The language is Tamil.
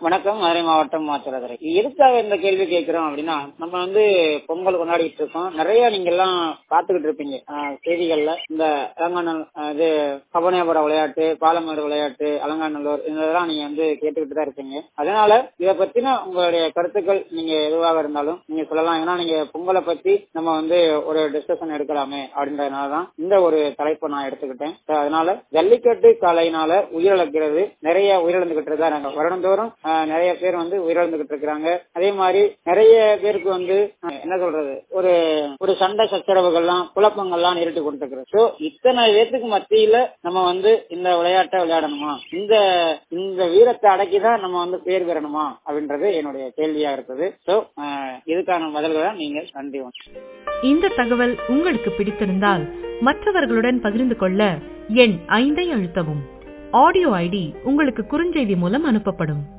வணக்கம் மதுரை மாவட்டம் மாத்திரதுரை எதுக்காக இந்த கேள்வி கேட்கிறோம் அப்படின்னா நம்ம வந்து பொங்கல் கொண்டாடிட்டு இருக்கோம் நிறைய நீங்க எல்லாம் பாத்துக்கிட்டு இருப்பீங்க ஆஹ் செய்திகள்ல இந்த அலங்காநல் ஆஹ் இது கபனேபுர விளையாட்டு பாலமேடு விளையாட்டு அலங்காநல்லூர் இதெல்லாம் நீங்க வந்து கேட்டுக்கிட்டு தான் இருப்பீங்க அதனால இதை பத்தின உங்களுடைய கருத்துக்கள் நீங்க எதுவாக இருந்தாலும் நீங்க சொல்லலாம் ஏன்னா நீங்க பொங்கலை பத்தி நம்ம வந்து ஒரு டிஸ்கஷன் எடுக்கலாமே அப்படின்றதுனால தான் இந்த ஒரு தலைப்பை நான் எடுத்துக்கிட்டேன் So, அதனால ஜல்லிக்கட்டு காலையினால உயிரிழக்கிறது நிறைய உயிரிழந்துகிட்டு தான் இருக்காங்க வருடந்தோறும் ஆஹ், நிறைய பேர் வந்து உயிரிழந்துகிட்டு இருக்கிறாங்க அதே மாதிரி நிறைய பேருக்கு வந்து ஆஹ், என்ன சொல்றது ஒரு ஒரு சண்டை சச்சரவுகள்லாம் குழப்பங்கள்லாம் நேரிட்டு கொண்டிருக்கிறது சோ இத்தனை பேத்துக்கு மத்தியில நம்ம வந்து இந்த விளையாட்டை விளையாடணுமா இந்த இந்த வீரத்தை அடக்கிதான் நம்ம வந்து பேர் பெறணுமா அப்படின்றது என்னுடைய கேள்வியா இருக்குது சோ இதுக்கான பதில்களை நீங்க நன்றி வணக்கம். இந்த தகவல் உங்களுக்கு பிடித்திருந்தால் மற்றவர்களுடன் பகிர்ந்து கொள்ள எண் ஐந்தை அழுத்தவும் ஆடியோ ஐடி உங்களுக்கு குறுஞ்செய்தி மூலம் அனுப்பப்படும்